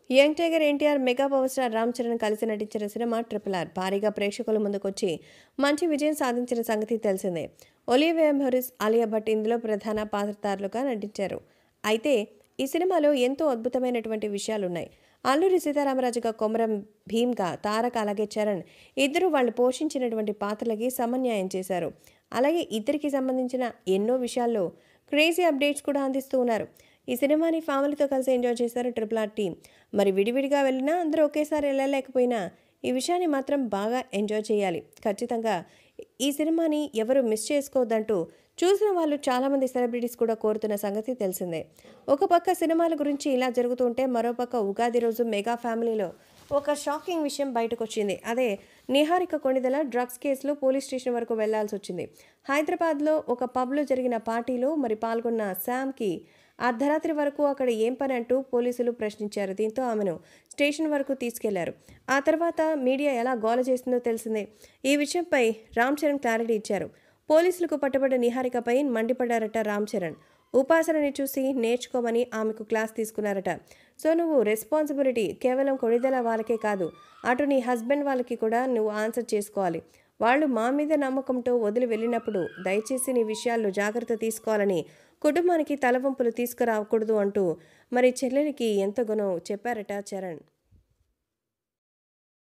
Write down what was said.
young tiger NTR mega power star Ram Charan కలిసి నటించిన cinema triple R భారీగా ప్రేక్షకుల ముందుకొచ్చి మంచి విజయం సాధించిన సంగతి తెలిసిందే ఒలివియా మొరిస్ ఆలియా భట్ ఇందులో ప్రధాన పాత్రధారులుగా నటించారు అయితే ఈ సినిమాలో ఎంతో అద్భుతమైనటువంటి విషయాలున్నాయి అల్లూరి సీతారామరాజుగా కొమరం భీమ్గా తారక్ అలాగే చరణ్ ఇద్దరు వాళ్ళు పోషించినటువంటి పాత్రలకి సమన్యాయం చేశారు అలాగే ఇద్దరికి సంబంధించిన ఎన్నో విషయాల్లో క్రేజీ అప్డేట్స్ కూడా అందిస్తూ ఉన్నారు ఈ సినిమాని ఫ్యామిలీతో కలిసి ఎంజాయ్ చేశారు ట్రిపుల్ ఆర్ టీం మరి విడివిడిగా వెళ్ళినా అందరూ ఒకేసారి వెళ్ళలేకపోయినా ఈ విషయాన్ని మాత్రం బాగా ఎంజాయ్ చేయాలి ఖచ్చితంగా ఈ సినిమాని ఎవరు మిస్ చేసుకోవద్దంటూ చూసిన వాళ్ళు చాలామంది సెలబ్రిటీస్ కూడా కోరుతున్న సంగతి తెలిసిందే ఒక పక్క సినిమాల గురించి ఇలా జరుగుతుంటే మరోపక్క ఉగాది రోజు మెగా ఫ్యామిలీలో ఒక షాకింగ్ విషయం బయటకు వచ్చింది అదే నిహారిక కొణిదల డ్రగ్స్ కేసులో పోలీస్ స్టేషన్ వరకు వెళ్లాల్సి వచ్చింది హైదరాబాద్లో ఒక పబ్లో జరిగిన పార్టీలో మరి పాల్గొన్న శామ్కి అర్ధరాత్రి వరకు అక్కడ ఏం పని అంటూ పోలీసులు ప్రశ్నించారు దీంతో ఆమెను స్టేషన్ వరకు తీసుకెళ్లారు ఆ తర్వాత మీడియా ఎలా గోల చేసిందో తెలిసిందే ఈ విషయంపై రామ్ చరణ్ క్లారిటీ ఇచ్చారు పోలీసులకు పట్టుబడ్డ నిహారికపై మండిపడ్డారట రామ్ చరణ్ ఉపాసనని చూసి నేర్చుకోమని ఆమెకు క్లాస్ తీసుకున్నారట సో నువ్వు రెస్పాన్సిబిలిటీ కేవలం కొడిదల వాళ్ళకే కాదు అటు నీ హస్బెండ్ వాళ్ళకి కూడా నువ్వు ఆన్సర్ చేసుకోవాలి వాళ్ళు మా మీద నమ్మకంతో వదిలి వెళ్ళినప్పుడు దయచేసి నీ విషయాల్లో జాగ్రత్త తీసుకోవాలని కుటుంబానికి తలవంపులు తీసుకురాకూడదు అంటూ మరి చెల్లెలికి ఎంతగానో చెప్పారట చరణ్